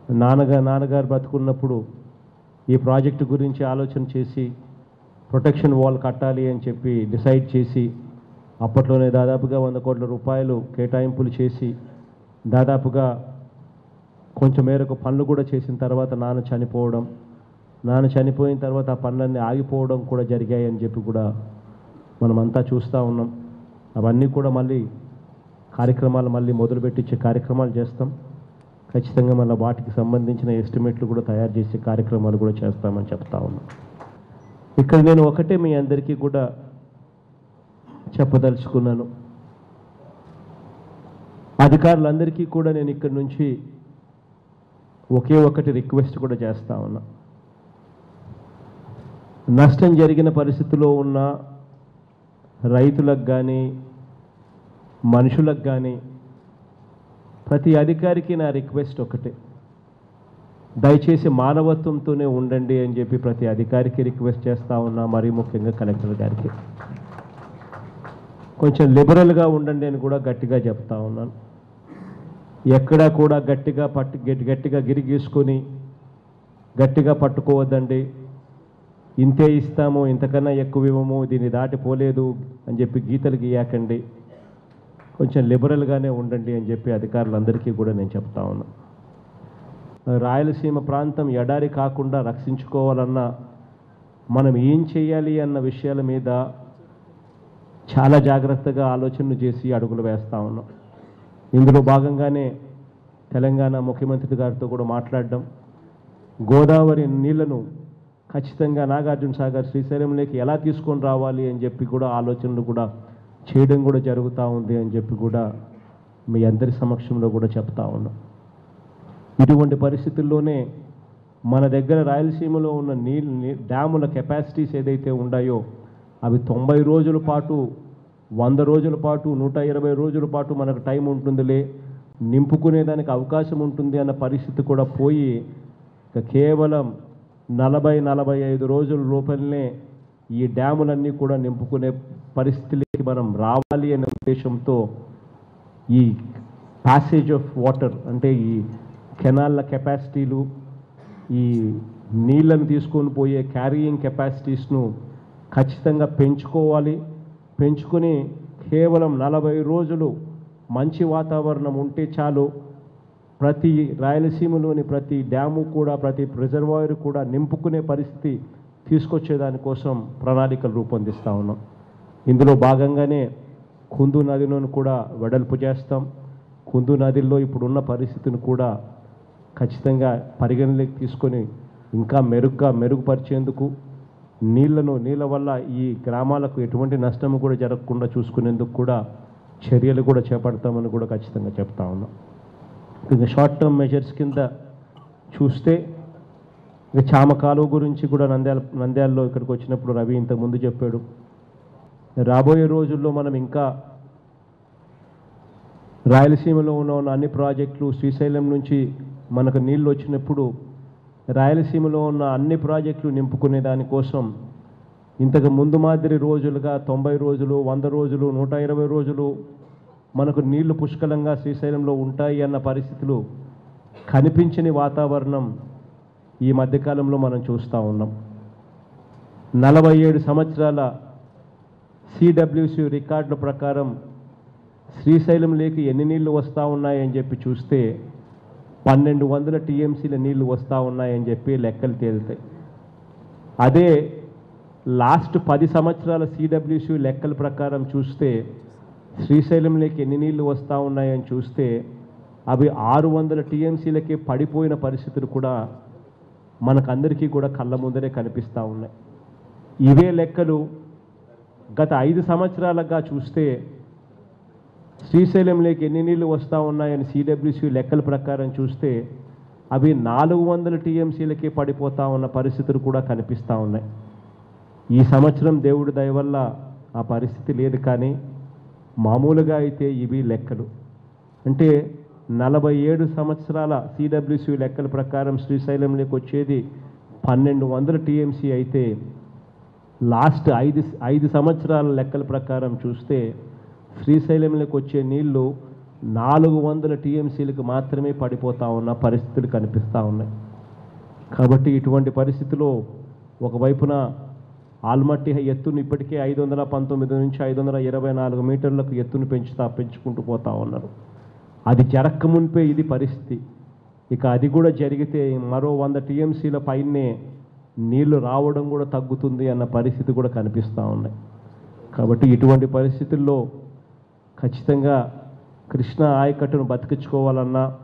నాన్నగా నాన్నగారు బతుకున్నప్పుడు ఈ ప్రాజెక్టు గురించి ఆలోచన చేసి ప్రొటెక్షన్ వాల్ కట్టాలి అని చెప్పి డిసైడ్ చేసి అప్పట్లోనే దాదాపుగా వంద కోట్ల రూపాయలు కేటాయింపులు చేసి దాదాపుగా కొంచెం మేరకు పనులు కూడా చేసిన తర్వాత నాన్న చనిపోవడం నాన్న చనిపోయిన తర్వాత ఆ పనులన్నీ ఆగిపోవడం కూడా జరిగాయి అని చెప్పి కూడా మనమంతా చూస్తూ ఉన్నాం అవన్నీ కూడా మళ్ళీ కార్యక్రమాలు మళ్ళీ మొదలుపెట్టించే కార్యక్రమాలు చేస్తాం ఖచ్చితంగా మళ్ళీ వాటికి సంబంధించిన ఎస్టిమేట్లు కూడా తయారు చేసే కార్యక్రమాలు కూడా చేస్తామని చెప్తా ఉన్నాం ఇక్కడ నేను ఒకటే మీ అందరికీ కూడా చెప్పదలుచుకున్నాను అధికారులందరికీ కూడా నేను ఇక్కడి నుంచి ఒకే ఒకటి రిక్వెస్ట్ కూడా చేస్తా ఉన్నా నష్టం జరిగిన పరిస్థితిలో ఉన్న రైతులకు కానీ మనుషులకు కానీ ప్రతి అధికారికి నా రిక్వెస్ట్ ఒకటే దయచేసి మానవత్వంతోనే ఉండండి అని చెప్పి ప్రతి అధికారికి రిక్వెస్ట్ చేస్తా ఉన్నా మరీ ముఖ్యంగా కలెక్టర్ గారికి కొంచెం లిబరల్గా ఉండండి అని కూడా గట్టిగా చెప్తా ఉన్నాను ఎక్కడా కూడా గట్టిగా పట్టు గట్టి గట్టిగా గిరిగీసుకొని గట్టిగా పట్టుకోవద్దండి ఇంతే ఇస్తాము ఇంతకన్నా ఎక్కువ ఇవ్వము దీన్ని దాటిపోలేదు అని చెప్పి గీతలు గీయాకండి కొంచెం లిబరల్గానే ఉండండి అని చెప్పి అధికారులందరికీ కూడా నేను చెప్తా ఉన్నా రాయలసీమ ప్రాంతం ఎడారి కాకుండా రక్షించుకోవాలన్నా మనం ఏం చేయాలి అన్న విషయాల మీద చాలా జాగ్రత్తగా ఆలోచనలు చేసి అడుగులు వేస్తూ ఉన్నాం ఇందులో భాగంగానే తెలంగాణ ముఖ్యమంత్రి గారితో కూడా మాట్లాడడం గోదావరి నీళ్లను ఖచ్చితంగా నాగార్జున సాగర్ శ్రీశైలంలోకి ఎలా తీసుకొని రావాలి అని చెప్పి కూడా ఆలోచనలు కూడా చేయడం కూడా జరుగుతూ ఉంది అని చెప్పి కూడా మీ అందరి సమక్షంలో కూడా చెప్తా ఉన్నాం ఇటువంటి పరిస్థితుల్లోనే మన దగ్గర రాయలసీమలో ఉన్న నీళ్ళు నీ- డ్యాముల కెపాసిటీస్ ఏదైతే ఉన్నాయో అవి తొంభై రోజుల పాటు వంద రోజుల పాటు నూట ఇరవై రోజుల పాటు మనకు టైం ఉంటుందిలే నింపుకునేదానికి అవకాశం ఉంటుంది అన్న పరిస్థితి కూడా పోయి ఇక కేవలం నలభై నలభై ఐదు రోజుల లోపలనే ఈ డ్యాములన్నీ కూడా నింపుకునే పరిస్థితిలోకి మనం రావాలి అనే ఉద్దేశంతో ఈ ప్యాసేజ్ ఆఫ్ వాటర్ అంటే ఈ కెనాల్ల కెపాసిటీలు ఈ నీళ్ళను తీసుకొని పోయే క్యారీయింగ్ కెపాసిటీస్ను ఖచ్చితంగా పెంచుకోవాలి పెంచుకొని కేవలం నలభై రోజులు మంచి వాతావరణం ఉంటే చాలు ప్రతి రాయలసీమలోని ప్రతి డ్యాము కూడా ప్రతి రిజర్వాయర్ కూడా నింపుకునే పరిస్థితి తీసుకొచ్చేదానికోసం ప్రణాళికలు రూపొందిస్తూ ఉన్నాం ఇందులో భాగంగానే కుందు నదిలోను కూడా వెడల్పు చేస్తాం కుందు నదిలో ఇప్పుడున్న పరిస్థితిని కూడా ఖచ్చితంగా పరిగణలోకి తీసుకొని ఇంకా మెరుగ్గా మెరుగుపరిచేందుకు నీళ్లను నీళ్ళ వల్ల ఈ గ్రామాలకు ఎటువంటి నష్టం కూడా జరగకుండా చూసుకునేందుకు కూడా చర్యలు కూడా చేపడతామని కూడా ఖచ్చితంగా చెప్తా ఉన్నాం ఇంకా షార్ట్ టర్మ్ మెజర్స్ కింద చూస్తే ఇక చామ కాలువ గురించి కూడా నంద్యాల నంద్యాలలో ఇక్కడికి వచ్చినప్పుడు రవి ఇంతకు ముందు చెప్పాడు రాబోయే రోజుల్లో మనం ఇంకా రాయలసీమలో ఉన్న ఉన్న అన్ని ప్రాజెక్టులు శ్రీశైలం నుంచి మనకు నీళ్ళు వచ్చినప్పుడు రాయలసీమలో ఉన్న అన్ని ప్రాజెక్టులు నింపుకునే దానికోసం ఇంతకు ముందు మాదిరి రోజులుగా తొంభై రోజులు వంద రోజులు నూట ఇరవై రోజులు మనకు నీళ్లు పుష్కలంగా శ్రీశైలంలో ఉంటాయి అన్న పరిస్థితులు కనిపించని వాతావరణం ఈ మధ్యకాలంలో మనం చూస్తూ ఉన్నాం నలభై ఏడు సంవత్సరాల సిడబ్ల్యూసి రికార్డుల ప్రకారం శ్రీశైలం లేకి ఎన్ని నీళ్లు వస్తూ ఉన్నాయని చెప్పి చూస్తే పన్నెండు వందల టీఎంసీల నీళ్లు వస్తూ ఉన్నాయని చెప్పి లెక్కలు తేలుతాయి అదే లాస్ట్ పది సంవత్సరాల సిడబ్ల్యూసి లెక్కల ప్రకారం చూస్తే శ్రీశైలంలోకి ఎన్ని నీళ్లు వస్తూ ఉన్నాయని చూస్తే అవి ఆరు వందల టీఎంసీలకే పడిపోయిన పరిస్థితులు కూడా మనకందరికీ కూడా కళ్ళ ముందరే కనిపిస్తూ ఉన్నాయి ఇవే లెక్కలు గత ఐదు సంవత్సరాలుగా చూస్తే శ్రీశైలంలోకి ఎన్ని నీళ్లు వస్తూ ఉన్నాయని సిడబ్ల్యూసి లెక్కల ప్రకారం చూస్తే అవి నాలుగు వందల టీఎంసీలకే పడిపోతా ఉన్న పరిస్థితులు కూడా కనిపిస్తూ ఉన్నాయి ఈ సంవత్సరం దేవుడి దయ వల్ల ఆ పరిస్థితి లేదు కానీ మామూలుగా అయితే ఇవి లెక్కలు అంటే నలభై ఏడు సంవత్సరాల సిడబ్ల్యూసి లెక్కల ప్రకారం శ్రీశైలంలోకి వచ్చేది పన్నెండు వందల టీఎంసీ అయితే లాస్ట్ ఐదు ఐదు సంవత్సరాల లెక్కల ప్రకారం చూస్తే శ్రీశైలంలోకి వచ్చే నీళ్లు నాలుగు వందల టీఎంసీలకు మాత్రమే పడిపోతా ఉన్న పరిస్థితులు కనిపిస్తూ ఉన్నాయి కాబట్టి ఇటువంటి పరిస్థితిలో ఒకవైపున ఆల్మట్టి ఎత్తును ఇప్పటికే ఐదు వందల పంతొమ్మిది నుంచి ఐదు వందల ఇరవై నాలుగు మీటర్లకు ఎత్తును పెంచుతా పెంచుకుంటూ పోతా ఉన్నారు అది జరక్క మునిపే ఇది పరిస్థితి ఇక అది కూడా జరిగితే మరో వంద టీఎంసీల పైనే నీళ్లు రావడం కూడా తగ్గుతుంది అన్న పరిస్థితి కూడా కనిపిస్తూ ఉన్నాయి కాబట్టి ఇటువంటి పరిస్థితుల్లో ఖచ్చితంగా కృష్ణా ఆయకట్టును బతికించుకోవాలన్నా